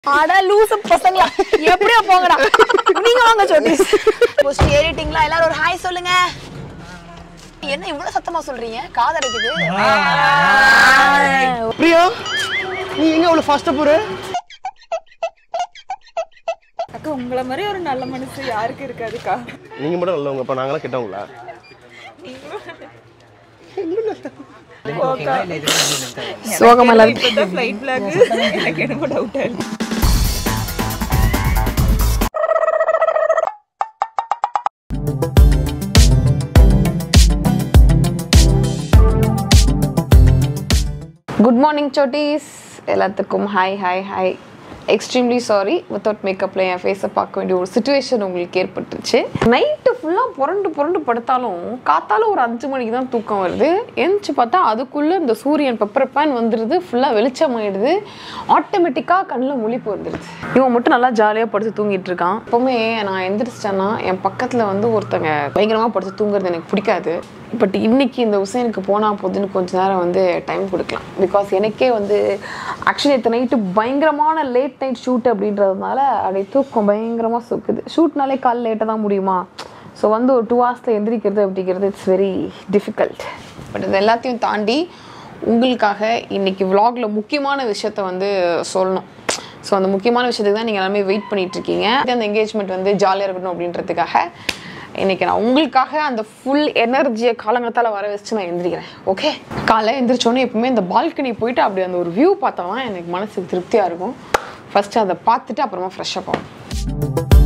அட லூசு பசங்களா எப்படியோ போங்கடா நீங்க வாங்க சொல்லி போஸ்ட் ஏறிட்டீங்களா எல்லாரும் ஒரு ஹாய் சொல்லுங்க என்ன இவ்வளவு சத்தமா சொல்றீங்க காதடைக்குது பிரியா நீ எங்க அவ்வளவு ஃபாஸ்டா போற அக்கா உங்களை மாதிரி ஒரு நல்ல மனசு யாருக்கு இருக்காதுக்கா நீங்க மட்டும் நல்லவங்க அப்ப நாங்களாம் கெட்டவங்களா சோகமல்ல இப்பதான் ஃப்ளைட் பிளாக் எனக்கு என்னமோ டவுட்டா இருக்கு குட் மார்னிங் சோட்டீஸ் எல்லாத்துக்கும் hi hi hi extremely sorry without மேக்கப்பில் என் ஃபேஸை பார்க்க வேண்டிய ஒரு சுச்சுவேஷன் உங்களுக்கு ஏற்பட்டுச்சு நைட்டு ஃபுல்லாக புரண்டு புரண்டு படுத்தாலும் காத்தால ஒரு அஞ்சு மணிக்கு தான் தூக்கம் வருது எந்திரிச்சு பார்த்தா அதுக்குள்ளே இந்த சூரியன் பெப்பரப்பான் வந்துடுது ஃபுல்லாக வெளிச்சமாயிடுது ஆட்டோமேட்டிக்காக கண்ணில் முழிப்பு வந்துடுது இவன் மட்டும் நல்லா ஜாலியாக படுத்து தூங்கிட்டு இருக்கான் எப்போவுமே நான் எந்திரிச்சிட்டேன்னா என் பக்கத்தில் வந்து ஒருத்தங்க பயங்கரமாக படுத்து தூங்குறது எனக்கு பிடிக்காது பட் இன்னைக்கு இந்த உசைனுக்கு போனால் போதுன்னு கொஞ்ச நேரம் வந்து டைம் கொடுக்கலாம் பிகாஸ் எனக்கே வந்து ஆக்சுவலி இத்தனை நைட்டு பயங்கரமான லேட் நைட் ஷூட் அப்படின்றதுனால அப்படியே தூக்கம் பயங்கரமாக சுக்குது ஷூட்னாலே கால் லேட்டாக தான் முடியுமா ஸோ வந்து ஒரு டூ ஹவர்ஸில் எந்திரிக்கிறது அப்படிங்கிறது இட்ஸ் வெரி டிஃபிகல்ட் பட் இது எல்லாத்தையும் தாண்டி உங்களுக்காக இன்னைக்கு vlogல முக்கியமான விஷயத்த வந்து சொல்லணும் ஸோ அந்த முக்கியமான விஷயத்துக்கு தான் நீங்கள் எல்லாமே வெயிட் பண்ணிட்டு இருக்கீங்க அந்த என்கேஜ்மெண்ட் வந்து ஜாலியாக இருக்கணும் அப்படின்றதுக்காக இன்னைக்கு நான் உங்களுக்காக அந்த ஃபுல் எனர்ஜியை காலங்கத்தால் வர வச்சு நான் எந்திரிக்கிறேன் ஓகே காலைல எந்திரிச்சோன்னே எப்பவுமே இந்த பால்கனி போயிட்டு அப்படி அந்த ஒரு வியூ பார்த்தா தான் எனக்கு மனசுக்கு திருப்தியாக இருக்கும் ஃபஸ்ட்டு அதை பார்த்துட்டு அப்புறமா ஃப்ரெஷ்ஷாக போகும்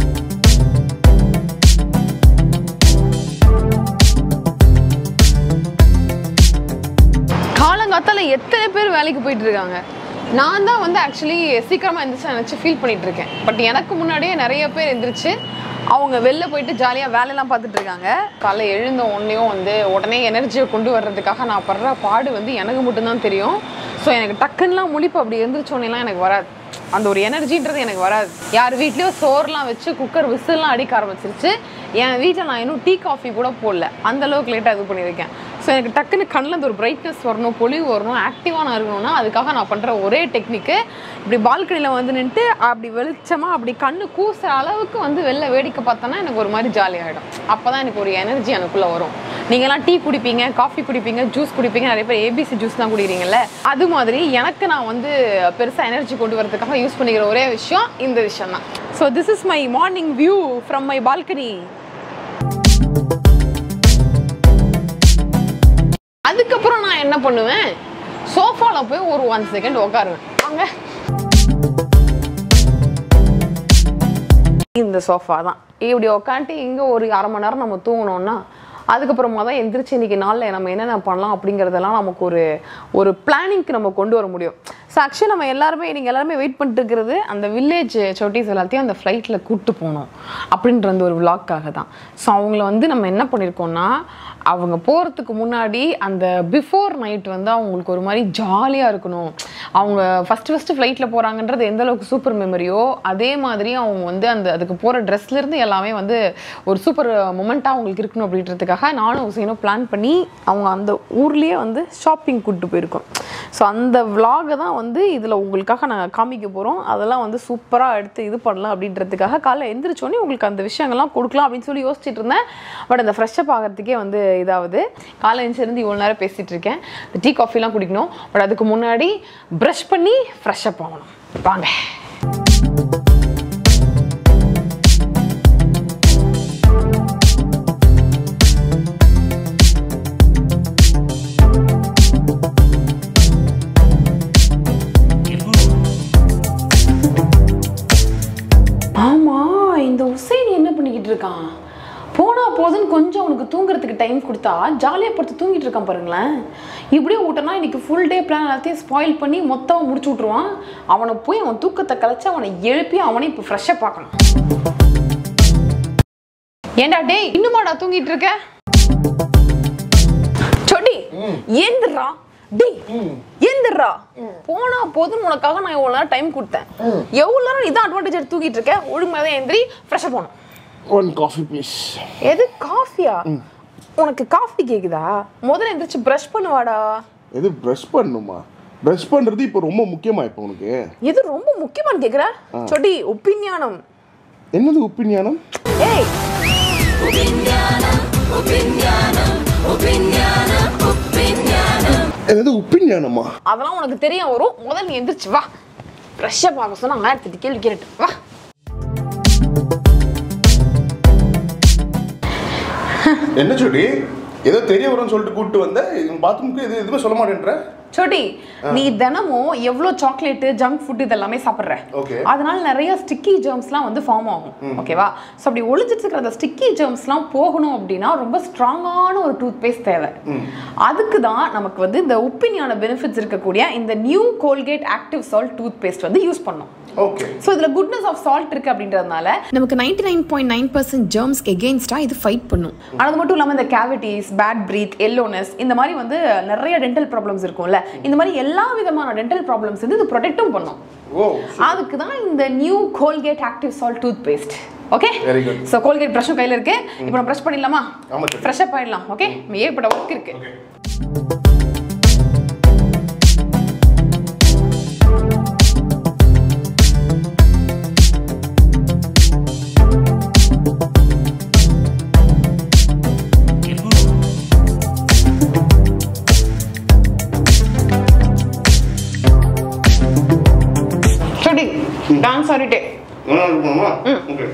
காலங்காத்தால எத்தனை பேர் வேலைக்கு போயிட்டு இருக்காங்க நான் தான் வந்து ஆக்சுவலி சீக்கிரமா எந்திரிச்சு நினச்சி ஃபீல் பண்ணிட்டு இருக்கேன் பட் எனக்கு முன்னாடியே நிறைய பேர் எந்திரிச்சு அவங்க வெளில போயிட்டு ஜாலியாக வேலையெல்லாம் பார்த்துட்டு இருக்காங்க காலைல எழுந்த உடனேயும் வந்து உடனே எனர்ஜியை கொண்டு வர்றதுக்காக நான் படுற பாடு வந்து எனக்கு மட்டும்தான் தெரியும் ஸோ எனக்கு டக்குன்னுலாம் முழிப்பு அப்படி எந்திரிச்சோன்னெலாம் எனக்கு வராது அந்த ஒரு எனர்ஜின்றது எனக்கு வராது யார் வீட்லேயோ சோறுலாம் வச்சு குக்கர் விசில்லாம் அடிக்க ஆரம்பிச்சிருச்சு என் வீட்டில் நான் இன்னும் டீ காஃபி கூட போடல அந்த அளவுக்கு லேட்டாக இது பண்ணியிருக்கேன் ஸோ எனக்கு டக்குன்னு கண்ணில் அந்த ஒரு பிரைட்னஸ் வரணும் பொலிவு வரணும் ஆக்டிவாக நான் இருக்கணும்னா அதுக்காக நான் பண்ணுற ஒரே டெக்னிக்கு இப்படி பால்கனியில் வந்து நின்றுட்டு அப்படி வெளிச்சமாக அப்படி கண்ணு கூசுற அளவுக்கு வந்து வெளில வேடிக்கை பார்த்தோன்னா எனக்கு ஒரு மாதிரி ஜாலியாகிடும் அப்போ தான் எனக்கு ஒரு எனர்ஜி எனக்குள்ளே வரும் நீங்கள்லாம் டீ குடிப்பீங்க காஃபி குடிப்பீங்க ஜூஸ் குடிப்பீங்க நிறைய பேர் ஏபிசி ஜூஸ் தான் குடிக்கிறீங்கல்ல அது மாதிரி எனக்கு நான் வந்து பெருசாக எனர்ஜி கொண்டு வரதுக்காக யூஸ் பண்ணிக்கிற ஒரே விஷயம் இந்த விஷயம் தான் so this is my morning view from my balcony அதுக்கப்புறம் நான் என்ன பண்ணுவேன் சோஃபால போய் ஒரு ஒன் செகண்ட் உட்காருவேன் வாங்க இந்த சோஃபா தான் இப்படி உட்காந்துட்டு இங்கே ஒரு அரை மணி நேரம் நம்ம தூங்கினோம்னா அதுக்கப்புறமா தான் எந்திரிச்சு இன்னைக்கு நாளில் நம்ம என்னென்ன பண்ணலாம் அப்படிங்கிறதெல்லாம் நமக்கு ஒரு ஒரு பிளானிங்க்கு நம்ம கொண்டு வர முடியும் ஸோ ஆக்சுவலி நம்ம எல்லாருமே நீங்கள் எல்லாருமே வெயிட் பண்ணிட்டு இருக்கிறது அந்த வில்லேஜ் சொட்டிஸ் எல்லாத்தையும் அந்த ஃப்ளைட்டில் கூப்பிட்டு போகணும் அப்படின்ற அந்த ஒரு விளாக்காக தான் ஸோ அவங்கள வந்து நம்ம என்ன பண்ணியிருக்கோம்னா அவங்க போகிறதுக்கு முன்னாடி அந்த பிஃபோர் நைட் வந்து அவங்களுக்கு ஒரு மாதிரி ஜாலியாக இருக்கணும் அவங்க ஃபஸ்ட்டு ஃபஸ்ட்டு ஃப்ளைட்டில் போகிறாங்கன்றது எந்த அளவுக்கு சூப்பர் மெமரியோ அதே மாதிரி அவங்க வந்து அந்த அதுக்கு போகிற ட்ரெஸ்லேருந்து எல்லாமே வந்து ஒரு சூப்பர் மொமெண்ட்டாக அவங்களுக்கு இருக்கணும் அப்படின்றதுக்காக நானும் உசைனும் பிளான் பண்ணி அவங்க அந்த ஊர்லேயே வந்து ஷாப்பிங் கூப்பிட்டு போயிருக்கோம் ஸோ அந்த விலாகை தான் வந்து இதில் உங்களுக்காக நான் காமிக்க போகிறோம் அதெல்லாம் வந்து சூப்பராக எடுத்து இது பண்ணலாம் அப்படின்றதுக்காக காலைல எந்திரிச்சோன்னே உங்களுக்கு அந்த விஷயங்கள்லாம் கொடுக்கலாம் அப்படின்னு சொல்லி யோசிச்சுட்டு இருந்தேன் பட் அந்த ஃப்ரெஷ்ஷப் ஆகிறதுக்கே வந்து இதாவது காலைல எழுந்திருந்து இவ்வளோ நேரம் பேசிகிட்டு இருக்கேன் டீ காஃபிலாம் குடிக்கணும் பட் அதுக்கு முன்னாடி ப்ரஷ் பண்ணி ஃப்ரெஷ்ஷப் ஆகணும் வாங்க ஆமா இந்த உசைன் என்ன பண்ணிக்கிட்டு இருக்கான் போனா போதுன்னு கொஞ்சம் அவனுக்கு தூங்குறதுக்கு டைம் கொடுத்தா ஜாலியாக படுத்து தூங்கிட்டு இருக்கான் பாருங்களேன் இப்படியே விட்டனா இன்னைக்கு ஃபுல் டே பிளான் எல்லாத்தையும் ஸ்பாயில் பண்ணி மொத்தமாக முடிச்சு விட்ருவான் அவனை போய் அவன் தூக்கத்தை கலைச்சு அவனை எழுப்பி அவனை இப்போ ஃப்ரெஷ்ஷாக பார்க்கணும் ஏன்டா டேய் இன்னுமாடா தூங்கிட்டு இருக்க சொடி ஏந்திரா டேய் ஏந்திரா போனா போதும் உனக்காக நான் இவ்வளவு நேரம் டைம் கொடுத்தேன் எவ்வளவு நேரம் இதான் அட்வான்டேஜ் எடுத்து தூக்கிட்டு இருக்க ஒழுங்கு தான் எந்திரி ஃப்ரெஷ்ஷாக போகணும் ஒன் காஃபி ப்ளீஸ் எது காஃபியா உனக்கு காஃபி கேக்குதா முதல்ல எந்திரிச்சு ப்ரஷ் பண்ணுவாடா எது ப்ரஷ் பண்ணுமா ப்ரஷ் பண்றது இப்போ ரொம்ப முக்கியமா இப்போ உனக்கு எது ரொம்ப முக்கியமானு கேக்குற சொடி ஒப்பீனியானம் என்னது ஒப்பீனியானம் ஏய் என்னது ஒப்பீனியானமா அதெல்லாம் உனக்கு தெரிய வரும் முதல்ல நீ எந்திரிச்சு வா ஃப்ரெஷ்ஷாக பார்க்க சொன்னா ஆயிரத்தி எட்டு கேள்வி கேட்டு வா என்ன சொல்லி ஏதோ தெரிய வரும்னு சொல்லிட்டு கூப்பிட்டு வந்த பாத்ரூமுக்கு எது எதுவுமே சொல்ல மாட்டேன்ற சொடி நீ தினமும் எவ்வளோ சாக்லேட்டு ஜங்க் ஃபுட் இதெல்லாமே சாப்பிட்ற Okay. அதனால நிறைய ஸ்டிக்கி ஜெர்ம்ஸ்லாம் வந்து ஃபார்ம் ஆகும் ஓகேவா ஸோ அப்படி ஒளிஞ்சிட்டு இருக்கிற அந்த ஸ்டிக்கி ஜெர்ம்ஸ்லாம் போகணும் அப்படின்னா ரொம்ப ஸ்ட்ராங்கான ஒரு டூத் பேஸ்ட் தேவை அதுக்கு தான் நமக்கு வந்து இந்த உப்பினியான பெனிஃபிட்ஸ் இருக்கக்கூடிய இந்த new Colgate active salt toothpaste வந்து யூஸ் பண்ணோம் ஓகே ஸோ இதில் குட்னஸ் ஆஃப் சால்ட் இருக்கு அப்படின்றதுனால நமக்கு ninety nine point nine percent ஜெர்ம்ஸ்க்கு எகெயின்ஸ்டாக இது ஃபைட் பண்ணும் ஆனால் அது மட்டும் இல்லாமல் இந்த கேவிட்டிஸ் பேட் பிரீத் எல்லோனஸ் இந்த மாதிரி வந்து நிறைய டென்டல் ப்ராப்ளம்ஸ் இருக்கும்ல இந்த மாதிரி எல்லா விதமான டென்டல் ப்ராப்ளம்ஸ் வந்து இது ப்ரொடெக்டும் பண்ணும் ஓ அதுக்கு தான் இந்த new Colgate active salt toothpaste okay Very good. So Colgate ப்ரஷும் கையில் இருக்கு இப்போ நம்ம ப்ரஷ் பண்ணிடலாமா ஆமா, சரி. ஃப்ரெஷ் அப் ஆயிடலாம் ஓகே ஏற்பட்ட ஒர்க் இருக்கு சரி டான்ஸ் ஆடிட்டே நல்லா இருக்குமாமா ஓகே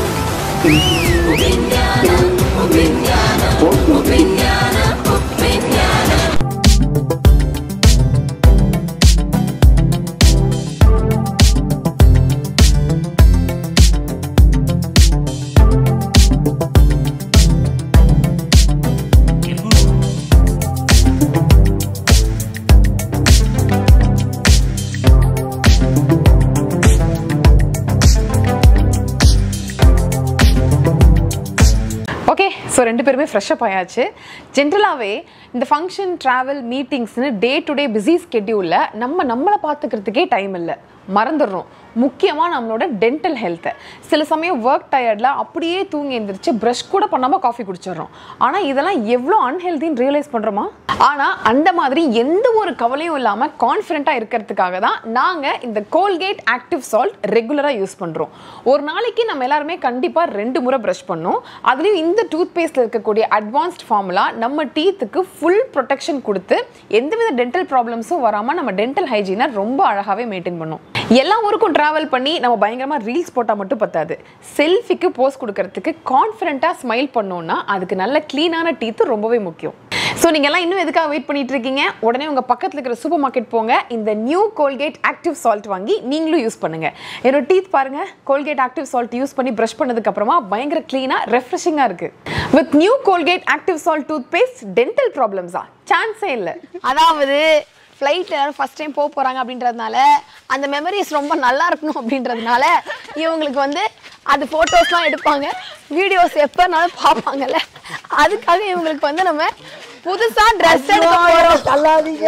ஓகே ஸோ ரெண்டு பேருமே ஃப்ரெஷ்அப் ஆயாச்சு ஜென்ரலாகவே இந்த ஃபங்க்ஷன் ட்ராவல் மீட்டிங்ஸ்னு டே டு டே பிஸி ஸ்கெட்யூலில் நம்ம நம்மளை பார்த்துக்கிறதுக்கே டைம் இல்லை மறந்துடுறோம் முக்கியமாக நம்மளோட டென்டல் ஹெல்த்தை சில சமயம் ஒர்க் டயர்டில் அப்படியே தூங்கி எழுந்திரிச்சு ப்ரஷ் கூட பண்ணாமல் காஃபி குடிச்சிடுறோம் ஆனால் இதெல்லாம் எவ்வளோ அன்ஹெல்தின்னு ரியலைஸ் பண்ணுறோமா ஆனால் அந்த மாதிரி எந்த ஒரு கவலையும் இல்லாமல் கான்ஃபிடென்ட்டாக இருக்கிறதுக்காக தான் நாங்கள் இந்த கோல்கேட் ஆக்டிவ் சால்ட் ரெகுலராக யூஸ் பண்ணுறோம் ஒரு நாளைக்கு நம்ம எல்லாருமே கண்டிப்பாக ரெண்டு முறை ப்ரஷ் பண்ணோம் அதுலேயும் இந்த டூத் பேஸ்ட்டில் இருக்கக்கூடிய அட்வான்ஸ்ட் ஃபார்முலா நம்ம டீத்துக்கு ஃபுல் ப்ரொடெக்ஷன் கொடுத்து எந்தவித டென்டல் ப்ராப்ளம்ஸும் வராமல் நம்ம டென்டல் ஹைஜீனை ரொம்ப அழகாகவே மெயின்டைன் பண்ணும் எல்லா ஊருக்கும் ட்ராவல் பண்ணி நம்ம பயங்கரமாக ரீல்ஸ் போட்டால் மட்டும் பத்தாது செல்ஃபிக்கு போஸ்ட் கொடுக்கறதுக்கு கான்ஃபிடென்ட்டாக ஸ்மைல் பண்ணோம்னா அதுக்கு நல்ல க்ளீனான டீத்து ரொம்பவே முக்கியம் ஸோ நீங்கள் எல்லாம் இன்னும் எதுக்காக வெயிட் பண்ணிட்டு இருக்கீங்க உடனே உங்கள் பக்கத்தில் இருக்கிற சூப்பர் மார்க்கெட் போங்க இந்த நியூ கோல்கேட் ஆக்டிவ் சால்ட் வாங்கி நீங்களும் யூஸ் பண்ணுங்க என்னோட டீத் பாருங்க கோல்கேட் ஆக்டிவ் சால்ட் யூஸ் பண்ணி ப்ரஷ் பண்ணதுக்கு அப்புறமா பயங்கர க்ளீனாக ரெஃப்ரெஷிங்காக இருக்கு with new Colgate active salt toothpaste dental ப்ராப்ளம்ஸா சான்ஸே இல்லை அதாவது ஃப்ளைட்டில் எல்லாரும் ஃபர்ஸ்ட் டைம் போக போகிறாங்க அப்படின்றதுனால அந்த மெமரிஸ் ரொம்ப நல்லா இருக்கணும் அப்படின்றதுனால இவங்களுக்கு வந்து அது ஃபோட்டோஸ்லாம் எடுப்பாங்க வீடியோஸ் எப்போனாலும் பார்ப்பாங்கல்ல அதுக்காக இவங்களுக்கு வந்து நம்ம புதுசா ட்ரெஸ் எடுக்க போறோம் தள்ளாதீங்க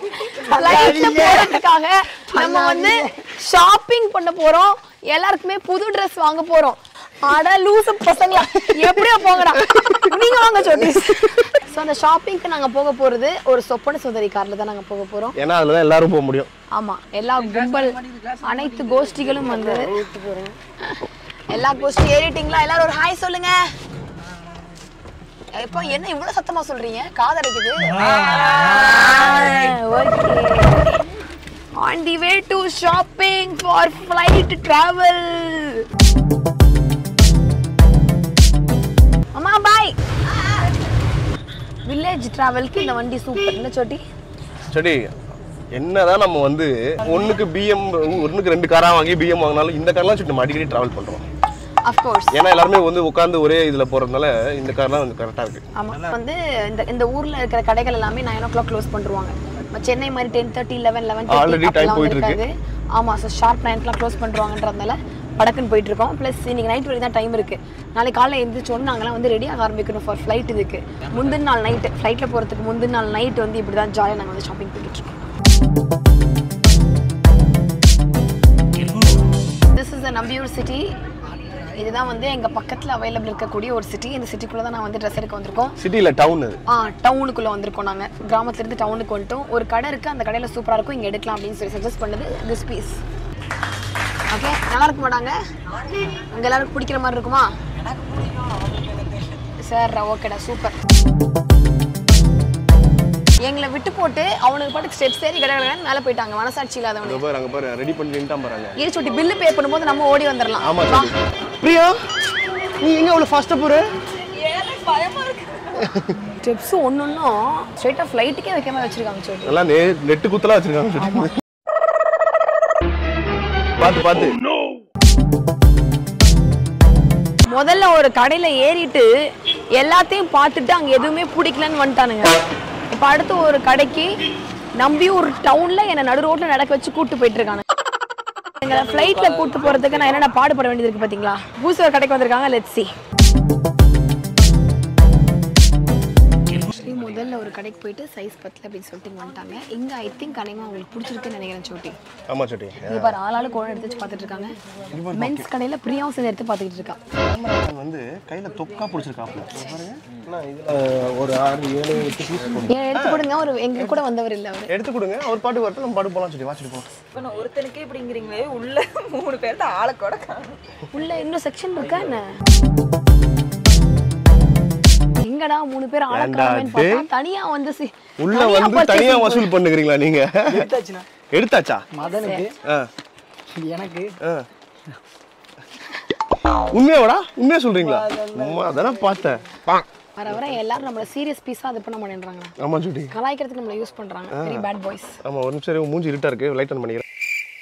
ஃப்ளைட்ல போறதுக்காக நம்ம வந்து ஷாப்பிங் பண்ண போறோம் எல்லாருக்குமே புது Dress வாங்க போறோம் அட லூசு பசங்களா எப்படியோ போங்கடா நீங்க வாங்க சோட்டி ஸோ அந்த ஷாப்பிங்க்கு நாங்க போக போறது ஒரு சொப்பன சுந்தரி கார்ல தான் நாங்க போக போறோம் ஏன்னா அதில் தான் எல்லாரும் போக முடியும் ஆமா எல்லா கும்பல் அனைத்து கோஷ்டிகளும் வந்து எல்லா கோஷ்டி ஏறிட்டீங்களா எல்லாரும் ஒரு ஹாய் சொல்லுங்க இப்போ என்ன இவ்வளவு சத்தமா சொல்றீங்க காதடைக்குது okay on the way to shopping for flight travel அம்மா பாய் வில்லேஜ் டிராவல்க்கு இந்த வண்டி சூப்பர் என்ன சோட்டி சரி என்னதான் நம்ம வந்து ஒண்ணுக்கு பிஎம் ஒண்ணுக்கு ரெண்டு காரா வாங்கி பிஎம் வாங்கினாலும் இந்த கார்லாம் சரி நம்ம அடிக்கடி டிராவல் பண்றோம் அஃப்கோர்ஸ் ஏன்னா எல்லாருமே வந்து உட்காந்து ஒரே இதுல போறதுனால இந்த கார்லாம் வந்து கரெக்டா இருக்கு ஆமா வந்து இந்த இந்த ஊர்ல இருக்கிற கடைகள் எல்லாமே நைன் ஓ கிளாக் க்ளோஸ் பண்ணிருவாங்க நம்ம சென்னை மாதிரி ten thirty eleven eleven Already time போயிட்டு இருக்கு. இருக்காது ஆமா ஸோ ஷார்ப் நைன்க்குலாம் க்ளோஸ் பண்ணுவாங்கன்றதுனால படக்குன்னு போயிட்டு இருக்கோம் ப்ளஸ் இன்னைக்கு நைட் வரைக்கும் தான் டைம் இருக்கு நாளைக்கு காலைல எழுந்திரிச்சோன்னு நாங்களாம் வந்து ரெடியாக ஆரம்பிக்கணும் ஃபார் ஃப்ளைட் இதுக்கு முந்தின நாள் நைட்டு ஃப்ளைட்டில் போகிறதுக்கு முந்தின நாள் நைட் வந்து இப்படி தான் ஜாலியாக நாங்கள் வந்து ஷாப்பிங் போயிட்டு இருக்கோம் this is the Nambiyur city இதுதான் வந்து எங்க பக்கத்துல அவைலபிள் இருக்கக்கூடிய ஒரு சிட்டி இந்த சிட்டிக்குள்ள தான் நான் வந்து ட்ரெஸ் எடுக்க வந்திருக்கோம் சிட்டியில் டவுன் அது ஆ டவுனுக்குள்ள வந்திருக்கோம் நாங்க கிராமத்துல இருந்து டவுனுக்கு வந்துட்டோம் ஒரு கடை இருக்கு அந்த கடையில சூப்பரா இருக்கும் இங்க எடுக்கலாம் அப்படின்னு சொல்லி சஜஸ்ட் பண்ணது திஸ் பீஸ் ஓகே நல்லா இருக்க மாட்டாங்க உங்க எல்லாருக்கும் பிடிக்கிற மாதிரி இருக்குமா சார் ஓகேடா சூப்பர் எங்களை விட்டு போட்டு அவனுக்கு பாட்டு ஸ்டெப்ஸ் ஏறி கடை கடை மேலே போயிட்டாங்க மனசாட்சி இல்லாதவனு அங்கே பாரு அங்கே பாரு ரெடி பண்ணி நின்ட்டான் பாருங்க இரு சுட்டி பில்லு பே பண்ணும்போது நம்ம ஓடி வந்துடலாம் ஆமா சொல்லி பிரியா நீ எங்க அவ்வளவு ஃபாஸ்டா போற ஸ்டெப்ஸ் ஒன்னொன்னும் ஸ்ட்ரைட்டா ஃப்ளைட்டுக்கே வைக்காம வச்சிருக்காங்க சொல்லி நல்லா நெ நெட்டு குத்தலா வச்சிருக்காங்க சொல்லி பாத்து பாத்து முதல்ல ஒரு கடையில ஏறிட்டு எல்லாத்தையும் பார்த்துட்டு அங்க எதுவுமே பிடிக்கலன்னு வந்துட்டானுங்க இப்ப அடுத்து ஒரு கடைக்கு நம்பியூர் டவுன்ல என்ன நடு ரோட்ல நடக்க வச்சு கூட்டு போயிட்டு இருக்காங்க எங்களை ஃப்ளைட்ல கூட்டு போறதுக்கு நான் என்னென்ன பாடுபட வேண்டியது இருக்கு பாத்தீங்களா பூசி ஒரு கடைக்கு வந்திருக்காங்க லெட்ஸ் சி முதல்ல ஒரு கடைக்கு போயிட்டு சைஸ் பத்தல அப்படின்னு சொல்லிட்டு இங்க வந்துட்டாங்க இங்க ஐ திங்க் அனைமா உங்களுக்கு பிடிச்சிருக்குன்னு நினைக்கிறேன் சோட்டி ஆமா சட்டி இங்க பாரு ஆளாளு கோணம் எடுத்து வச்சு பார்த்துட்டு இருக்காங்க மென்ஸ் கடையில பிரியாவும் சேர்ந்து எடுத்து பார்த்துக்கிட்டு இருக்கா கேமராமேன் வந்து கையில தொக்கா பிடிச்சிருக்காப்ல பாருங்க நான் இதுல ஒரு ஆறு ஏழு எட்டு பீஸ் போடும் ஏன் எடுத்து கொடுங்க ஒரு எங்க கூட வந்தவர் இல்ல அவரு எடுத்து கொடுங்க அவர் பாட்டு வரட்டும் நம்ம பாட்டு போலாம் சொல்லி வாச்சிட்டு போலாம் இப்ப நான் ஒருத்தனுக்கே இப்படிங்கிறீங்களே உள்ள மூணு பேர்த்த ஆளை கூட காணும் உள்ள இன்னும் செக்ஷன் இருக்கா என்ன எங்கடா மூணு பேர் ஆளக்காரமேன்னு டேய். பார்த்தா தனியா வந்து சி- உள்ள தனியா வந்து purchase தனியா பண்ணி- வசூல் பண்ணுகிறீங்களா நீங்க எடுத்தாச்சுண்ணா எடுத்தாச்சா மதனுக்கு ஆ, எனக்கு ஆ. உண்மையாவாடா உண்மையா சொல்றீங்களா அம்மா அதானே பார்த்தேன் வர வர எல்லாரும் நம்மள சீரியஸ் பீஸா அது பண்ண மாட்டேன்றாங்க ஆமா சுட்டி கலாய்க்கிறதுக்கு நம்மள யூஸ் பண்றாங்க வெரி பேட் பாய்ஸ் ஆமா ஒரு நிமிஷம் இரு, உன் மூஞ்சி இருட்டா இருக்கு லைட் ஆன் பண்ணிக்கிறேன்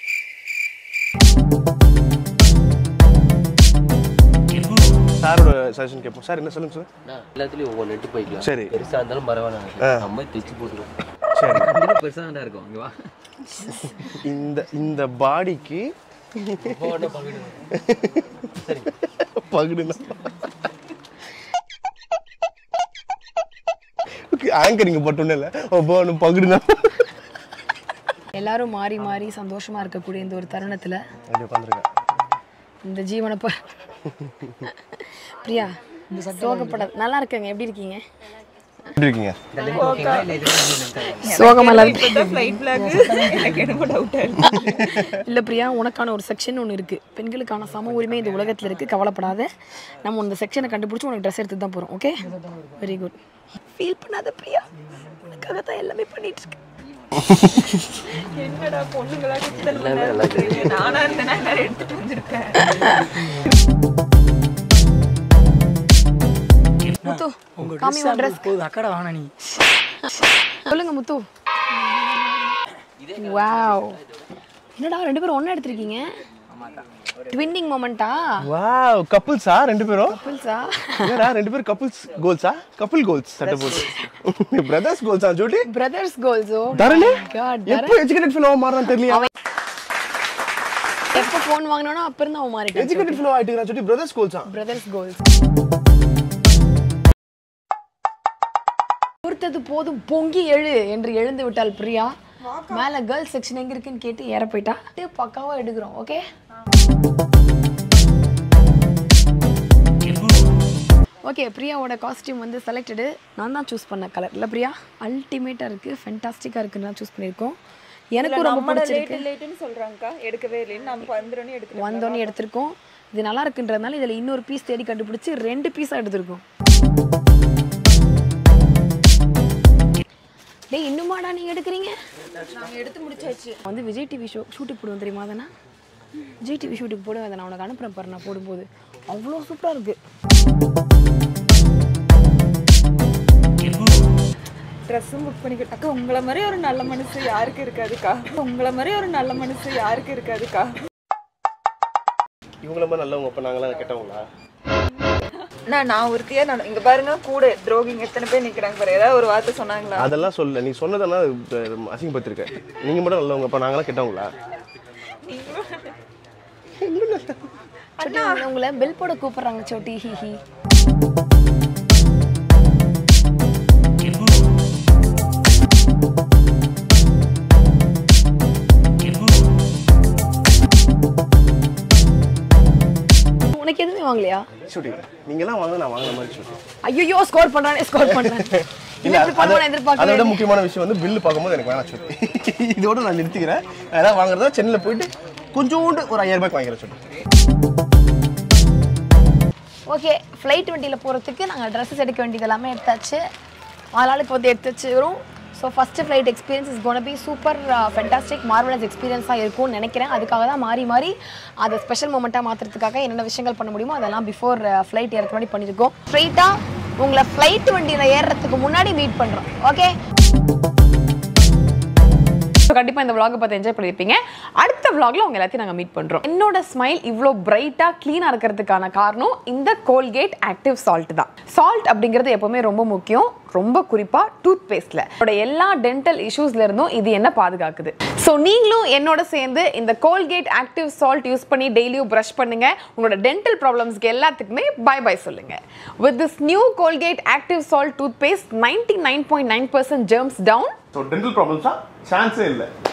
சாரோட சஜஷன் கேட்போம் சார் என்ன சொல்லுங்க சார் நான் எல்லாத்துலயும் ஒவ்வொன்று எட்டு போய்க்கலாம் சரி. பெருசா இருந்தாலும் பரவாயில்ல நம்ம தைச்சு போட்டுருவோம் சரி கண்டிப்பா பெருசா தான் இருக்கும் இங்க வா இந்த இந்த பாடிக்கு ஒவ்வொன்றும் பங்கிடுவோம் சரி பகுடுனா ஆங்கரிங்க பட்டோன்னே இல்லை ஒவ்வொன்று பகுடுனா எல்லாரும் மாறி மாறி சந்தோஷமா இருக்கக்கூடிய இந்த ஒரு தருணத்துல அப்படி உட்காந்துருக்கேன் இந்த ஜீவனை ப பிரியா சோகப்படாது நல்லா இருக்கேங்க எப்படி இருக்கீங்க எப்படி இருக்கீங்க சோகமல்ல ஃப்ளைட் பிளாக் எனக்கு என்னமோ டவுட்டா இல்ல பிரியா உனக்கான ஒரு செக்ஷன் ஒன்று இருக்கு பெண்களுக்கான சம உரிமை இந்த உலகத்துல இருக்கு கவலைப்படாத நம்ம இந்த செக்ஷனை கண்டுபிடிச்சு உனக்கு ட்ரெஸ் எடுத்து தான் போறோம் ஓகே வெரி குட் ஃபீல் பண்ணாத பிரியா உனக்காக தான் எல்லாமே பண்ணிட்டு இருக்கேன் என்னடா பொண்ணுங்களா கிச்சல் நானா இருந்தேன்னா எல்லாரும் எடுத்துட்டு வந்திருப்பேன் முத்து உங்க காமி உன் ட்ரெஸ் போகுது அக்கடை வாங்க நீ சொல்லுங்க முத்து வாவ் என்னடா ரெண்டு பேரும் ஒண்ணா எடுத்திருக்கீங்க ட்வின்னிங் மொமெண்டா வாவ் கப்புள்ஸா ரெண்டு பேரும் புல்சா என்னடா ரெண்டு பேரும் கப்புள்ஸ் கோல்ஸா கப்புள் கோல்ஸ் சட்டை போட்டு பிரதர்ஸ் கோல்ஸா ஜோடி பிரதர்ஸ் கோல்ஸ் ஓ தரணி காட் எப்போ எஜுகேட்டட் ஃபிலோ மாறான்னு தெரியல எப்போ ஃபோன் வாங்கினானோ அப்ப இருந்து அவன் மாறிட்டான் எஜுகேட்டட் ஃபிலோ ஆயிட்டு சொல்லி பிரதர்ஸ் கோல்ஸா பிரதர்ஸ் கோல்ஸ் பொறுத்தது போதும் பொங்கி எழு என்று எழுந்து விட்டாள் பிரியா மேல கேர்ள்ஸ் செக்ஷன் எங்க இருக்குன்னு கேட்டு ஏற போயிட்டா அப்படியே பக்காவா எடுக்கிறோம் ஓகே ஓகே பிரியாவோட காஸ்டியூம் வந்து செலக்டடு நான் தான் சூஸ் பண்ண கலர் இல்லை பிரியா அல்டிமேட்டாக இருக்குது ஃபென்டாஸ்டிக்காக இருக்குன்னு தான் சூஸ் பண்ணியிருக்கோம் எனக்கும் ரொம்ப நம்மள பிடிச்சிருக்கு லேட் லேட்டுன்னு சொல்றாங்கக்கா எடுக்கவே இல்லைன்னு நம்ம வந்துடனே எடுத்துட்டு வந்தோடனே எடுத்திருக்கோம் இது நல்லா இருக்குன்றதுனால இதில் இன்னொரு பீஸ் தேடி கண்டுபிடிச்சி ரெண்டு பீஸாக எடுத்திருக்கோம் டேய் இன்னுமாடா நீங்க எடுக்கிறீங்க நாங்க எடுத்து முடிச்சாச்சு வந்து விஜய் டிவி ஷோ ஷூட்டுக்கு போடுவோம் தெரியுமா தானே விஜய் டிவி ஷூட்டுக்கு போடுவேன் அதை நான் உனக்கு அனுப்புறேன் பாரு நான் போடும்போது அவ்வளோ சூப்பராக இருக்கு ட்ரெஸ்ஸும் புக் பண்ணிக்கிட்டு அக்கா உங்களை மாதிரி ஒரு நல்ல மனசு யாருக்கு இருக்காதுக்கா உங்களை மாதிரி ஒரு நல்ல மனசு யாருக்கு இருக்காதுக்கா இவங்கள மாதிரி நல்லவங்க அப்ப நாங்களாம் கெட்டவங்களா நான் நான் ஒருத்தியா நான் இங்க பாருங்க கூட துரோகிங்க எத்தனை பேர் நிக்கிறாங்க பாரு ஏதாவது ஒரு வார்த்தை சொன்னாங்களா அதெல்லாம் சொல்ல நீ சொன்னதெல்லாம் அசிங்கப்படுத்திருக்க நீங்க மட்டும் நல்லவங்க அப்ப நாங்களாம் கெட்டவங்களா சோட்டி உங்களை- உங்களை பெல் போட கூப்பிடுறாங்க சோட்டி ஹி ஹி உனக்கு எதுவுமே வாங்கலையா சுட்டி நீங்களாம் வாங்க நான் வாங்குற மாதிரி சுட்டி ஐயோ ஸ்கோர் பண்றானே ஸ்கோர் பண்றேன் இல்ல இப்படி அது- பண்ணுவானு அதை விட எதிர்பார்க்கல முக்கியமான விஷயம் வந்து பில்லு பார்க்கும்போது எனக்கு வேணாம் சுட்டி இதோட நான் நிறுத்திக்கிறேன் நான் ஏதாவது வாங்குறதா சென்னையில் போயிட்டு கொஞ்சோண்டு ஒரு ஐயாயிரம் ரூபாய்க்கு வாங்கிக்கிறேன் சுட்டி ஓகே ஃப்ளைட் வண்டியில் போகிறதுக்கு நாங்கள் ட்ரெஸ்ஸஸ் எடுக்க வேண்டியது எல்லாமே எடுத்தாச்சு ஆளாளுக்கு வந்து எடுத்து வச்சுக்கிறோம் so first flight experience is gonna be super fantastic marvellous எக்ஸ்பீரியன்ஸாக இருக்கும்னு நினைக்கிறேன் அதுக்காக தான் மாறி மாறி அதை ஸ்பெஷல் மூமெண்ட்டாக மாற்றுறதுக்காக என்னென்ன விஷயங்கள் பண்ண முடியுமோ அதெல்லாம் பிஃபோர் ஃப்ளைட் ஏறதுக்கு முன்னாடி பண்ணியிருக்கோம் ஸ்ட்ரைட்டாக உங்களை ஃப்ளைட் வண்டியில் ஏறுறதுக்கு முன்னாடி மீட் பண்ணுறோம் ஓகே ஸோ கண்டிப்பாக இந்த vlog பார்த்து என்ஜாய் பண்ணியிருப்பீங்க அடுத்த vlogல உங்க எல்லாத்தையும் நாங்கள் மீட் பண்ணுறோம் என்னோட ஸ்மைல் இவ்வளோ பிரைட்டாக க்ளீனாக இருக்கிறதுக்கான காரணம் இந்த கோல்கேட் ஆக்டிவ் சால்ட் தான் சால்ட் அப்படிங்கிறது எப்பவுமே ரொம்ப முக்கியம் ரொம்ப குறிப்பாக டூத் பேஸ்ட்ல என்னோட எல்லா டென்டல் இஷ்யூஸ்ல இருந்தும் இது என்ன பாதுகாக்குது ஸோ நீங்களும் என்னோட சேர்ந்து இந்த கோல்கேட் ஆக்டிவ் சால்ட் யூஸ் பண்ணி டெய்லியும் ப்ரஷ் பண்ணுங்க உங்களோட டென்டல் ப்ராப்ளம்ஸ்க்கு எல்லாத்துக்குமே பை பை சொல்லுங்க with this new Colgate active salt toothpaste ninety nine point nine percent germs down so dental ப்ராப்ளம்ஸா சான்ஸே இல்லை